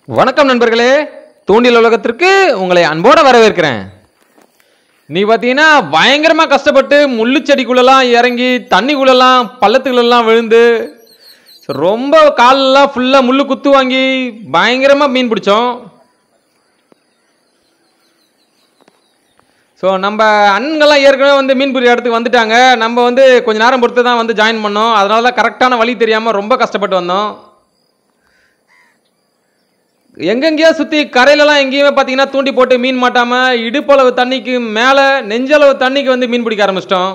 வணக்கம் நண்பர்களே தூண்டில் உலகத்திற்கு உங்களை அன்போட வரவேற்கிறேன் நீ பார்த்தீங்கன்னா பயங்கரமாக கஷ்டப்பட்டு முள்ளு செடிக்குள்ளெல்லாம் இறங்கி தண்ணிக்குள்ளெல்லாம் பள்ளத்துக்குள்ளெல்லாம் விழுந்து ரொம்ப காலெல்லாம் ஃபுல்லாக முள்ளு குத்து வாங்கி பயங்கரமாக மீன் பிடிச்சோம் ஸோ நம்ம அண்ணங்கள்லாம் ஏற்கனவே வந்து மீன் பிடிக்கிற இடத்துக்கு வந்துட்டாங்க நம்ம வந்து கொஞ்ச நேரம் பொறுத்து தான் வந்து ஜாயின் பண்ணோம் அதனால தான் கரெக்டான வழி தெரியாமல் ரொம்ப கஷ்டப்பட்டு வந்தோம் எங்கெங்கேயோ சுற்றி கரையிலலாம் எங்கேயுமே பார்த்தீங்கன்னா தூண்டி போட்டு மீன் மாட்டாமல் இடுப்பளவு தண்ணிக்கு மேலே நெஞ்சளவு தண்ணிக்கு வந்து மீன் பிடிக்க ஆரம்பிச்சிட்டோம்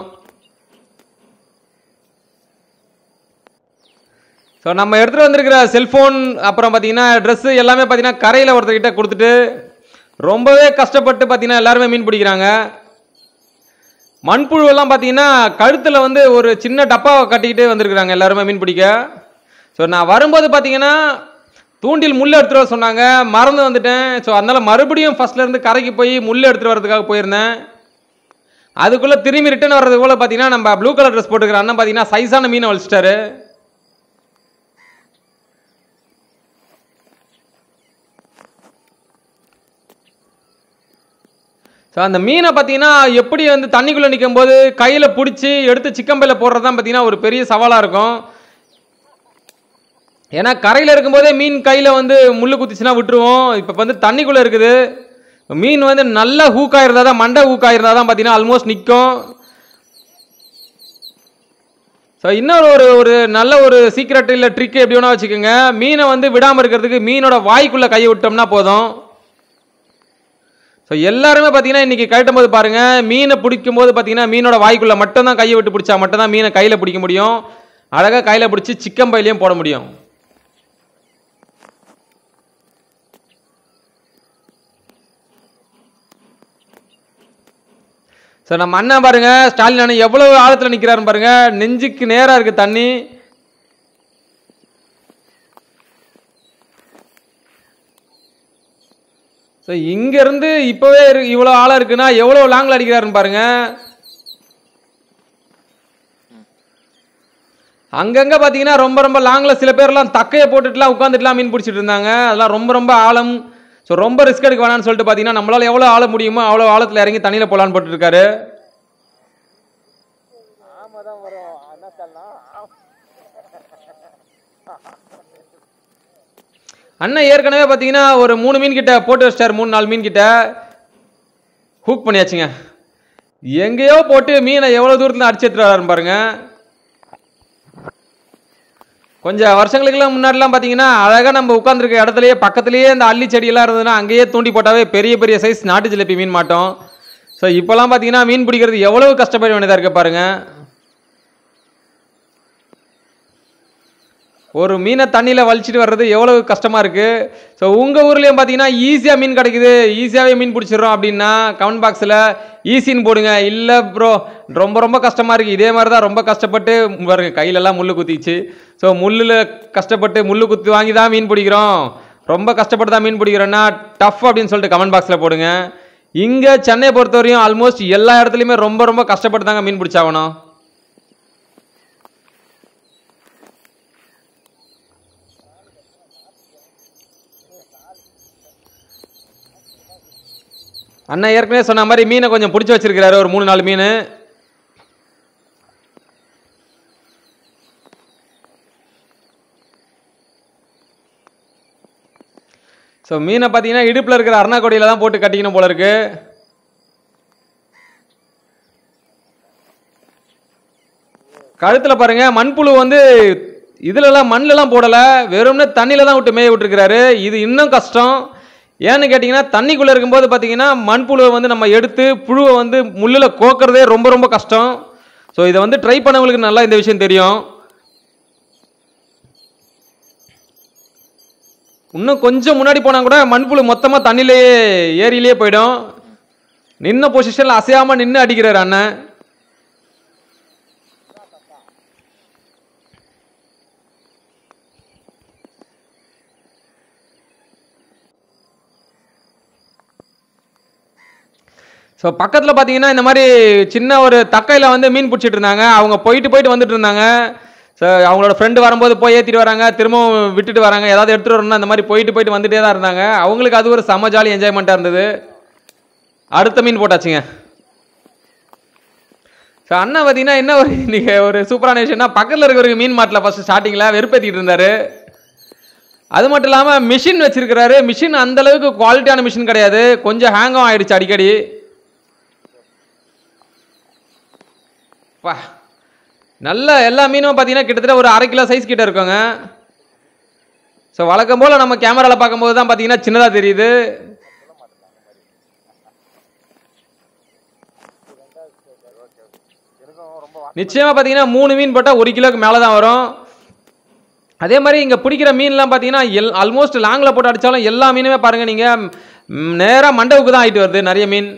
ஸோ நம்ம எடுத்துகிட்டு வந்திருக்கிற செல்ஃபோன் அப்புறம் பார்த்தீங்கன்னா ட்ரெஸ்ஸு எல்லாமே பார்த்தீங்கன்னா கரையில் ஒருத்தர்கிட்ட கொடுத்துட்டு ரொம்பவே கஷ்டப்பட்டு பார்த்தீங்கன்னா எல்லாருமே மீன் பிடிக்கிறாங்க மண்புழுவெல்லாம் பார்த்தீங்கன்னா கழுத்தில் வந்து ஒரு சின்ன டப்பாவை கட்டிக்கிட்டு வந்திருக்கிறாங்க எல்லாருமே மீன் பிடிக்க ஸோ நான் வரும்போது பார்த்தீங்கன்னா தூண்டில் முள் எடுத்துகிட்டு வர சொன்னாங்க மறந்து வந்துட்டேன் ஸோ அதனால் மறுபடியும் ஃபர்ஸ்ட்ல இருந்து கரைக்கு போய் முள் எடுத்துகிட்டு வரதுக்காக போயிருந்தேன் அதுக்குள்ளே திரும்பி ரிட்டர்ன் வர்றதுக்குள்ள பார்த்தீங்கன்னா நம்ம ப்ளூ கலர் ட்ரெஸ் போட்டுக்கிற அண்ணன் பார்த்தீங்கன்னா சைஸான மீனை வலிச்சிட்டாரு ஸோ அந்த மீனை பார்த்தீங்கன்னா எப்படி வந்து தண்ணிக்குள்ளே நிற்கும் போது கையில் பிடிச்சி எடுத்து சிக்கம்பையில் போடுறது தான் பார்த்தீங்கன்னா ஒரு பெரிய சவாலாக இருக்கும் ஏன்னா கரையில் இருக்கும்போதே மீன் கையில் வந்து முள்ளு குத்திச்சுன்னா விட்டுருவோம் இப்போ வந்து தண்ணிக்குள்ளே இருக்குது மீன் வந்து நல்ல ஹூக்காயிருந்தா தான் மண்டை ஹூக்காயிருந்தா தான் பார்த்தீங்கன்னா ஆல்மோஸ்ட் நிற்கும் ஸோ இன்னொரு ஒரு ஒரு நல்ல ஒரு சீக்ரெட் இல்லை ட்ரிக் எப்படி வேணா வச்சுக்கோங்க மீனை வந்து விடாமல் இருக்கிறதுக்கு மீனோட வாய்க்குள்ளே கையை விட்டோம்னா போதும் ஸோ எல்லாருமே பார்த்தீங்கன்னா இன்றைக்கி கழட்டும் போது பாருங்கள் மீனை பிடிக்கும் போது பார்த்தீங்கன்னா மீனோட வாய்க்குள்ளே மட்டும்தான் கையை விட்டு பிடிச்சா மட்டும்தான் மீனை கையில் பிடிக்க முடியும் அழகாக கையில் பிடிச்சி சிக்கன் பையிலையும் போட முடியும் ஸோ நம்ம அண்ணன் பாருங்க ஸ்டாலின் அண்ணன் எவ்வளவு ஆழத்தில் நிற்கிறாருன்னு பாருங்க நெஞ்சுக்கு நேராக இருக்கு தண்ணி ஸோ இங்கேருந்து இப்போவே இவ்வளோ ஆழம் இருக்குன்னா எவ்வளோ லாங்கில் அடிக்கிறாருன்னு பாருங்க அங்கங்கே பார்த்தீங்கன்னா ரொம்ப ரொம்ப லாங்கில் சில பேர்லாம் தக்கையை போட்டுட்டுலாம் உட்காந்துட்டுலாம் மீன் பிடிச்சிட்டு இருந்தாங்க அதெல்லாம் ரொம்ப ரொம்ப ஆழம் ஸோ ரொம்ப ரிஸ்க் எடுக்க வேணாம்னு சொல்லிட்டு பார்த்தீங்கன்னா நம்மளால் எவ்வளோ ஆழ முடியுமோ அவ்வளோ ஆழத்தில் இறங்கி தண்ணியில் போகலான்னு போட்டுருக்காரு அண்ணன் ஏற்கனவே பார்த்தீங்கன்னா ஒரு மூணு மீன் கிட்ட போட்டு வச்சிட்டார் மூணு நாலு மீன் கிட்ட ஹூக் பண்ணியாச்சுங்க எங்கேயோ போட்டு மீனை எவ்வளோ தூரத்தில் அடிச்சு எடுத்துட்டு வராருன்னு பாருங்க கொஞ்சம் வருஷங்களுக்குலாம் முன்னாடிலாம் பார்த்தீங்கன்னா அழகாக நம்ம உட்காந்துருக்க இடத்துலயே பக்கத்துலேயே இந்த அள்ளி செடியெல்லாம் இருந்ததுன்னா அங்கேயே தூண்டி போட்டாவே பெரிய பெரிய சைஸ் நாட்டு ஜிலேபி மீன் மாட்டோம் ஸோ இப்போலாம் பார்த்தீங்கன்னா மீன் பிடிக்கிறது எவ்வளவு கஷ்டப்பட வேண்டியதாக இருக்கு பாருங்க ஒரு மீனை தண்ணியில் வலிச்சிட்டு வர்றது எவ்வளவு கஷ்டமாக இருக்குது ஸோ உங்கள் ஊர்லேயும் பார்த்தீங்கன்னா ஈஸியாக மீன் கிடைக்குது ஈஸியாகவே மீன் பிடிச்சிடுறோம் அப்படின்னா கமெண்ட் பாக்ஸில் ஈஸின்னு போடுங்க இல்லை ப்ரோ ரொம்ப ரொம்ப கஷ்டமாக இருக்குது இதே மாதிரி தான் ரொம்ப கஷ்டப்பட்டு பாருங்க கையிலெல்லாம் முள்ளு குத்திச்சு ஸோ முள்ளில் கஷ்டப்பட்டு முள்ளு குத்தி வாங்கி தான் மீன் பிடிக்கிறோம் ரொம்ப கஷ்டப்பட்டு தான் மீன் பிடிக்கிறோன்னா டஃப் அப்படின்னு சொல்லிட்டு கமெண்ட் பாக்ஸில் போடுங்க இங்கே சென்னையை பொறுத்தவரையும் ஆல்மோஸ்ட் எல்லா இடத்துலையுமே ரொம்ப ரொம்ப கஷ்டப்பட்டு தாங்க மீன் பிடிச்சாகணும் அண்ணன் ஏற்கனவே சொன்ன மாதிரி மீனை கொஞ்சம் பிடிச்சி வச்சிருக்கிறாரு ஒரு மூணு நாலு மீன் ஸோ மீனை பார்த்தீங்கன்னா இடுப்பில் இருக்கிற அருணாக்கொடியில் தான் போட்டு கட்டிக்கணும் போல இருக்கு கழுத்தில் பாருங்க மண்புழு வந்து இதுலலாம் மண்ணிலலாம் போடலை வெறும்னே தண்ணியில் தான் விட்டு மேய விட்டுருக்கிறாரு இது இன்னும் கஷ்டம் ஏன்னு கேட்டிங்கன்னா தண்ணிக்குள்ளே இருக்கும்போது பார்த்தீங்கன்னா மண்புழுவை வந்து நம்ம எடுத்து புழுவை வந்து முள்ளில் கோக்கிறதே ரொம்ப ரொம்ப கஷ்டம் ஸோ இதை வந்து ட்ரை பண்ணவங்களுக்கு நல்லா இந்த விஷயம் தெரியும் இன்னும் கொஞ்சம் முன்னாடி போனால் கூட மண்புழு மொத்தமாக தண்ணியிலேயே ஏரியிலேயே போயிடும் நின்ன பொசிஷனில் அசையாமல் நின்று அடிக்கிறார் அண்ணன் ஸோ பக்கத்தில் பார்த்தீங்கன்னா இந்த மாதிரி சின்ன ஒரு தக்கையில் வந்து மீன் பிடிச்சிட்டு இருந்தாங்க அவங்க போயிட்டு போயிட்டு வந்துட்டு இருந்தாங்க ஸோ அவங்களோட ஃப்ரெண்டு வரும்போது போய் ஏற்றிட்டு வராங்க திரும்பவும் விட்டுட்டு வராங்க ஏதாவது எடுத்துகிட்டு வரணும்னா அந்த மாதிரி போயிட்டு போயிட்டு வந்துட்டே தான் இருந்தாங்க அவங்களுக்கு அது ஒரு செம ஜாலி என்ஜாய்மெண்ட்டாக இருந்தது அடுத்த மீன் போட்டாச்சுங்க ஸோ அண்ணன் பார்த்தீங்கன்னா என்ன ஒரு இன்னைக்கு ஒரு சூப்பரான விஷயம்னா பக்கத்தில் இருக்கிற மீன் மாட்டில் ஃபஸ்ட்டு ஸ்டார்டிங்கில் வெறுப்பேற்றிட்டு இருந்தார் அது மட்டும் இல்லாமல் மிஷின் வச்சிருக்கிறாரு மிஷின் அந்த அளவுக்கு குவாலிட்டியான மிஷின் கிடையாது கொஞ்சம் ஹேங்கும் ஆயிடுச்சு அடிக்கடி பா நல்ல எல்லா மீனும் பார்த்தீங்கன்னா கிட்டத்தட்ட ஒரு அரை கிலோ சைஸ் கிட்ட இருக்குங்க ஸோ வழக்கம் போல் நம்ம கேமராவில் பார்க்கும்போது தான் பார்த்தீங்கன்னா சின்னதாக தெரியுது நிச்சயமாக பார்த்தீங்கன்னா மூணு மீன் போட்டால் ஒரு கிலோக்கு மேலே தான் வரும் அதே மாதிரி இங்கே பிடிக்கிற மீன்லாம் பார்த்தீங்கன்னா எல் ஆல்மோஸ்ட் லாங்கில் போட்டு அடித்தாலும் எல்லா மீனுமே பாருங்கள் நீங்கள் நேராக மண்டவுக்கு தான் ஆகிட்டு வருது நிறைய மீன்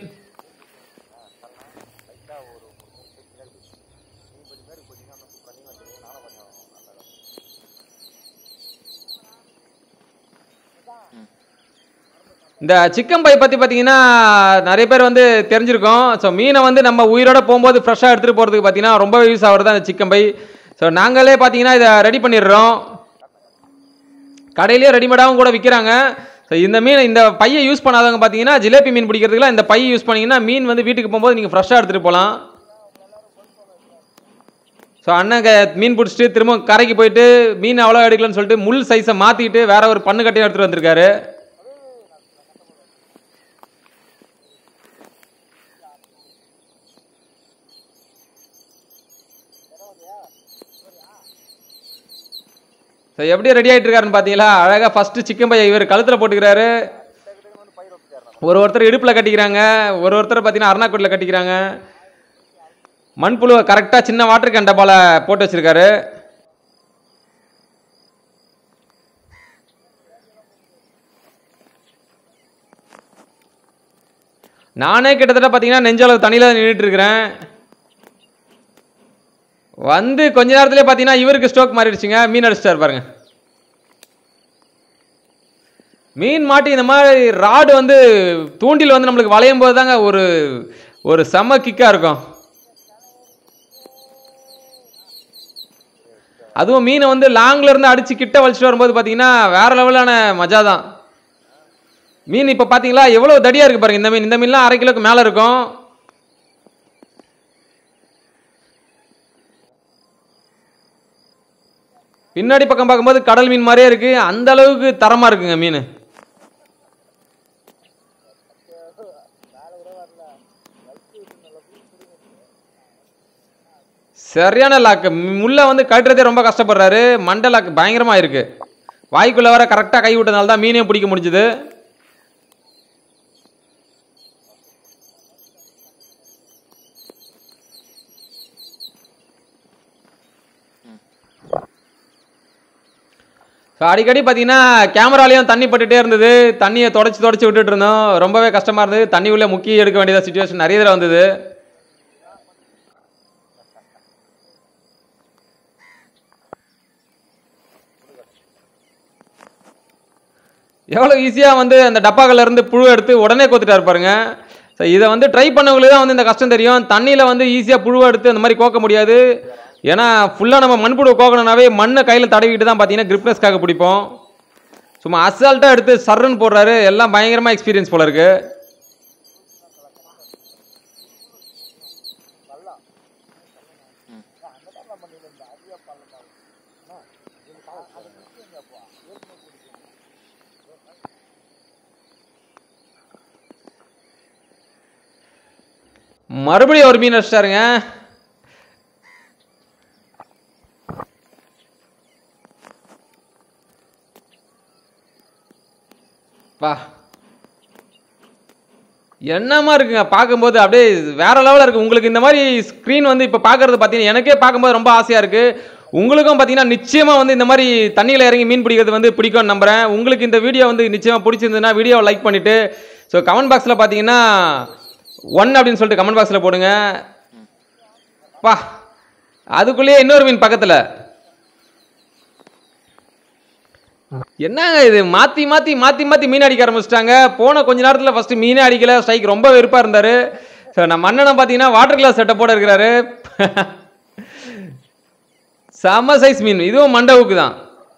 இந்த சிக்கன் பை பற்றி பார்த்தீங்கன்னா நிறைய பேர் வந்து தெரிஞ்சிருக்கோம் ஸோ மீனை வந்து நம்ம உயிரோட போகும்போது ஃப்ரெஷ்ஷாக எடுத்துகிட்டு போகிறதுக்கு பார்த்தீங்கன்னா ரொம்ப யூஸ் ஆகுறது அந்த சிக்கன் பை ஸோ நாங்களே பார்த்தீங்கன்னா இதை ரெடி பண்ணிடுறோம் கடையிலேயே ரெடிமேடாகவும் கூட விற்கிறாங்க ஸோ இந்த மீன் இந்த பையை யூஸ் பண்ணாதவங்க பார்த்தீங்கன்னா ஜிலேபி மீன் பிடிக்கிறதுக்குலாம் இந்த பை யூஸ் பண்ணீங்கன்னா மீன் வந்து வீட்டுக்கு போகும்போது நீங்கள் ஃப்ரெஷ்ஷாக எடுத்துகிட்டு போகலாம் ஸோ அண்ணன் க- மீன் பிடிச்சிட்டு திரும்ப கரைக்கு போயிட்டு மீன் அவ்வளோ எடுக்கலன்னு சொல்லிட்டு முள் சைஸை மாற்றிக்கிட்டு வேற ஒரு பண்ணு கட்டையும் எடுத்துகிட்டு வந்திருக்காரு ஸோ எப்படி ரெடி ஆகிட்டு இருக்காருன்னு பார்த்தீங்களா அழகாக ஃபஸ்ட்டு சிக்கன் பையை இவர் கழுத்தில் போட்டுக்கிறாரு ஒரு ஒருத்தர் இடுப்பில் கட்டிக்கிறாங்க ஒரு ஒருத்தர் பார்த்தீங்கன்னா அருணாக்குடியில் கட்டிக்கிறாங்க மண்புழுவை கரெக்டாக சின்ன வாட்டர் கேன் டப்பால போட்டு வச்சிருக்காரு நானே கிட்டத்தட்ட பார்த்தீங்கன்னா நெஞ்சளவு தண்ணியில் நின்றுட்டு இருக்கிறேன் வந்து கொஞ்ச நேரத்திலே பார்த்தீங்கன்னா இவருக்கு ஸ்ட்ரோக் மாறிடுச்சுங்க மீன் அடிச்சிட்டாரு பாருங்க மீன் மாட்டி இந்த மாதிரி ராடு வந்து தூண்டில் வந்து நம்மளுக்கு வளையும் போது தாங்க ஒரு ஒரு செம கிக்காக இருக்கும் அதுவும் மீனை வந்து லாங்ல இருந்து அடிச்சு கிட்ட வலிச்சிட்டு வரும்போது பார்த்தீங்கன்னா வேற லெவலான மஜா தான் மீன் இப்போ பார்த்தீங்களா எவ்வளோ தடியாக இருக்கு பாருங்க இந்த மீன் இந்த மீன்லாம் அரை கிலோக்கு மேலே இருக்கும் பின்னாடி பக்கம் பார்க்கும்போது கடல் மீன் மாதிரியே இருக்கு அந்த அளவுக்கு தரமா இருக்குங்க மீன் சரியான லாக்கு முள்ள வந்து கட்டுறதே ரொம்ப கஷ்டப்படுறாரு மண்டை லாக்கு பயங்கரமா இருக்கு வாய்க்குள்ள வர கரெக்டா கை விட்டனால தான் மீனையும் பிடிக்க முடிஞ்சுது ஸோ அடிக்கடி பார்த்தீங்கன்னா கேமராலையும் தண்ணி பட்டுட்டே இருந்தது தண்ணியை தொடச்சி தொடச்சி விட்டுட்டு இருந்தோம் ரொம்பவே கஷ்டமா இருந்தது தண்ணி உள்ள முக்கி எடுக்க வேண்டியதா சுச்சுவேஷன் நிறைய தடவை வந்தது எவ்வளோ ஈஸியாக வந்து அந்த டப்பாக்கள்ல இருந்து புழு எடுத்து உடனே கோத்துட்டாரு பாருங்க ஸோ இதை வந்து ட்ரை பண்ணவங்களுக்கு தான் வந்து இந்த கஷ்டம் தெரியும் தண்ணியில் வந்து ஈஸியாக புழுவை எடுத்து அந்த மாதிரி கோக்க முடியாது ஏன்னா ஃபுல்லாக நம்ம மண்புழு கோக்கணும்னாவே மண்ணை கையில் தடவிட்டு தான் பார்த்தீங்கன்னா கிரிப்னஸ்க்காக பிடிப்போம் சும்மா அசால்ட்டாக எடுத்து சர்ன்னு போடுறாரு எல்லாம் பயங்கரமாக எக்ஸ்பீரியன்ஸ் போல இருக்கு மறுபடியும் ஒரு மீன் அடிச்சிட்டாருங்க பா என்னமா இருக்குங்க பார்க்கும்போது அப்படியே வேற லெவலில் இருக்கு உங்களுக்கு இந்த மாதிரி ஸ்க்ரீன் வந்து இப்போ பார்க்கறது பார்த்தீங்கன்னா எனக்கே பார்க்கும்போது ரொம்ப ஆசையாக இருக்கு உங்களுக்கும் பார்த்தீங்கன்னா நிச்சயமா வந்து இந்த மாதிரி தண்ணியில் இறங்கி மீன் பிடிக்கிறது வந்து பிடிக்கும்னு நம்புறேன் உங்களுக்கு இந்த வீடியோ வந்து நிச்சயமா பிடிச்சிருந்ததுன்னா வீடியோவை லைக் பண்ணிட்டு ஸோ கமெண்ட் பாக்ஸில் பார்த்தீங்கன்னா ஒன் அப்படின்னு சொல்லிட்டு கமெண்ட் பாக்ஸில் போடுங்க பா அதுக்குள்ளேயே இன்னொரு மீன் பக்கத்தில் என்னங்க இது மாத்தி மாத்தி மாத்தி மாத்தி மீன் அடிக்க ஆரம்பிச்சிட்டாங்க போன கொஞ்ச நேரத்துல ஃபர்ஸ்ட் மீனே அடிக்கல ஸ்ட்ரைக் ரொம்ப வெறுப்பா இருந்தாரு ஸோ நம்ம அண்ணனை பார்த்தீங்கன்னா வாட்டர் கிளாஸ் செட்டப் போட இருக்கிறாரு செம சைஸ் மீன் இதுவும் மண்டவுக்கு தான்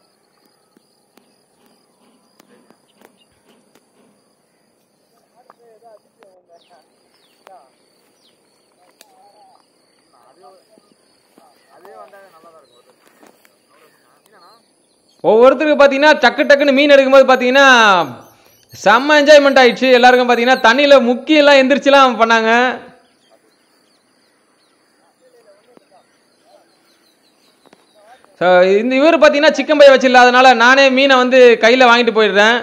ஒவ்வொருத்தருக்கு பார்த்தீங்கன்னா டக்கு டக்குன்னு மீன் எடுக்கும்போது பார்த்தீங்கன்னா செம்ம என்ஜாய்மெண்ட் ஆயிடுச்சு எல்லாருக்கும் பார்த்தீங்கன்னா தண்ணியில் முக்கி எல்லாம் எந்திரிச்சுலாம் பண்ணாங்க ஸோ இந்த இவர் பார்த்தீங்கன்னா சிக்கன் பை வச்சில்லாதனால நானே மீனை வந்து கையில் வாங்கிட்டு போயிடுறேன்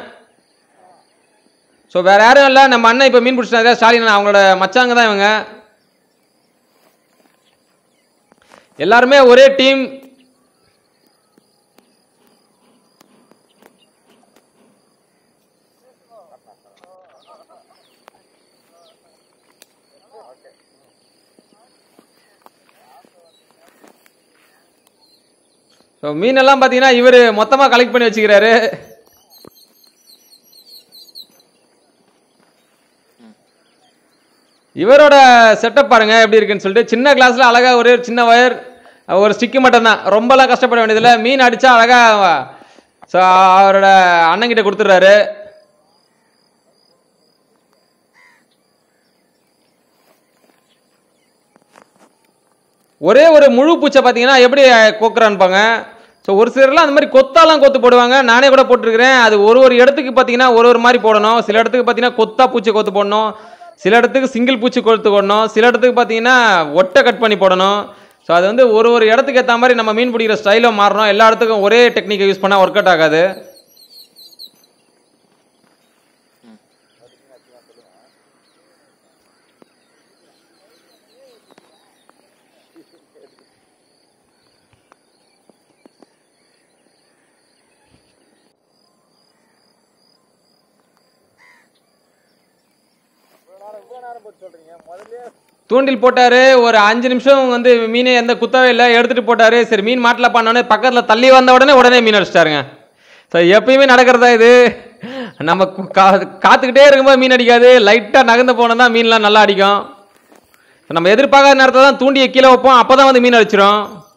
ஸோ வேற யாரும் இல்லை நம்ம அண்ணன் இப்போ மீன் பிடிச்சிட்டாங்க ஸ்டாலின் அண்ணா, அவங்களோட மச்சாங்க தான் இவங்க எல்லாருமே ஒரே டீம் ஸோ மீனெல்லாம் பார்த்தீங்கன்னா இவர் மொத்தமாக கலெக்ட் பண்ணி வச்சுக்கிறாரு இவரோட செட்டப் பாருங்க எப்படி இருக்குன்னு சொல்லிட்டு சின்ன கிளாஸ்ல அழகா ஒரே ஒரு சின்ன வயர் ஒரு ஸ்டிக்கு மட்டும் தான் ரொம்பலாம் கஷ்டப்பட வேண்டியதில்லை மீன் அடிச்சா அழகா ஸோ அவரோட அண்ணன்கிட்ட கொடுத்துட்றாரு ஒரே ஒரு முழு பூச்சை பார்த்தீங்கன்னா எப்படி கொக்குறான்பாங்க ஸோ ஒரு சிலர்லாம் அந்த மாதிரி கொத்தாலாம் கொத்து போடுவாங்க நானே கூட போட்டிருக்கிறேன் அது ஒரு ஒரு இடத்துக்கு பார்த்தீங்கன்னா ஒரு ஒரு மாதிரி போடணும் சில இடத்துக்கு பார்த்தீங்கன்னா கொத்தா பூச்சி கொத்து போடணும் சில இடத்துக்கு சிங்கிள் பூச்சி கொத்து போடணும் சில இடத்துக்கு பார்த்தீங்கன்னா ஒட்டை கட் பண்ணி போடணும் ஸோ அது வந்து ஒரு ஒரு இடத்துக்கு ஏற்ற மாதிரி நம்ம மீன் பிடிக்கிற ஸ்டைலும் மாறணும் எல்லா இடத்துக்கும் ஒரே டெக்னிக்கை யூஸ் பண்ணால் ஒர்க் அவுட் ஆகாது தூண்டில் போட்டாரு ஒரு அஞ்சு நிமிஷம் வந்து மீனை எந்த குத்தவே இல்லை எடுத்துட்டு போட்டாரு சரி மீன் மாட்டில் பண்ணோடனே பக்கத்தில் தள்ளி வந்த உடனே உடனே மீன் அடிச்சிட்டாருங்க ஸோ எப்பயுமே நடக்கிறதா இது நம்ம கு- கா- காத்துக்கிட்டே இருக்கும்போது மீன் அடிக்காது லைட்டாக நகர்ந்து போனால் தான் மீன்லாம் நல்லா அடிக்கும் So, நம்ம எதிர்பார்க்காத நேரத்தில் தான் தூண்டியை கீழே வைப்போம் அப்போ தான் வந்து மீன் அடிச்சிரும்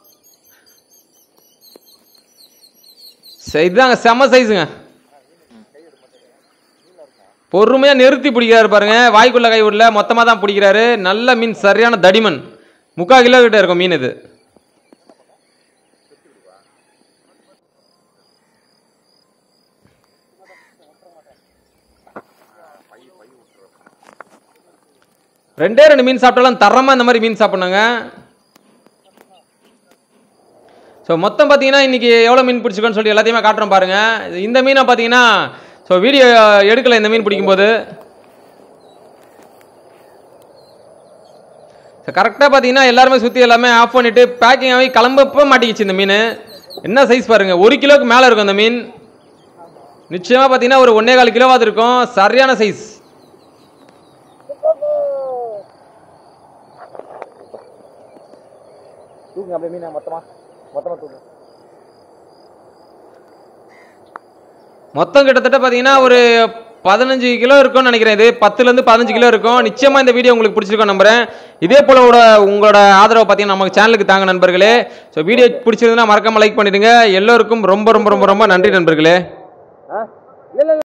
சரி இதுதாங்க செம்ம சைஸுங்க பொறுமையா நிறுத்தி பிடிக்கிறாரு பாருங்க வாய்க்குள்ள கை விடல மொத்தமா தான் பிடிக்கிறாரு நல்ல மீன் சரியான தடிமன் முக்கால் கிலோ கிட்ட இருக்கும் மீன் இது ரெண்டே ரெண்டு மீன் சாப்பிட்டாலும் தரமா இந்த மாதிரி மீன் சாப்பிடணுங்க ஸோ மொத்தம் பார்த்தீங்கன்னா இன்னைக்கு எவ்வளோ மீன் பிடிச்சிருக்கோன்னு சொல்லி எல்லாத்தையுமே காட்டுறோம் பாருங்க இந்த மீனை பார்த்தீங்கன்னா ஸோ வீடியோ எடுக்கல இந்த மீன் பிடிக்கும்போது கரெக்டாக பார்த்தீங்கன்னா எல்லாருமே சுற்றி எல்லாமே ஆஃப் பண்ணிட்டு பேக்கிங் ஆகி கிளம்பப்போ மாட்டிக்கிச்சு இந்த மீன் என்ன சைஸ் பாருங்க ஒரு கிலோவுக்கு மேலே இருக்கும் இந்த மீன் நிச்சயமாக பார்த்தீங்கன்னா ஒரு ஒன்னே கால் கிலோவாது இருக்கும் சரியான சைஸ் தூக்குங்க அப்படியே மீனை மொத்தமா மொத்தமா தூக்குங்க மொத்தம் கிட்டத்தட்ட பார்த்தீங்கன்னா ஒரு பதினஞ்சு கிலோ இருக்கும்னு நினைக்கிறேன் இது பத்துலேருந்து பதினஞ்சு கிலோ இருக்கும் நிச்சயமாக இந்த வீடியோ உங்களுக்கு பிடிச்சிருக்கும் நம்புறேன் இதே போல உங்களோட உங்களோட ஆதரவை பார்த்தீங்கன்னா நமக்கு சேனலுக்கு தாங்க நண்பர்களே ஸோ வீடியோ பிடிச்சிருந்தா மறக்காம லைக் பண்ணிடுங்க எல்லோருக்கும் ரொம்ப ரொம்ப ரொம்ப ரொம்ப நன்றி நண்பர்களே ஆ இல்ல இல்ல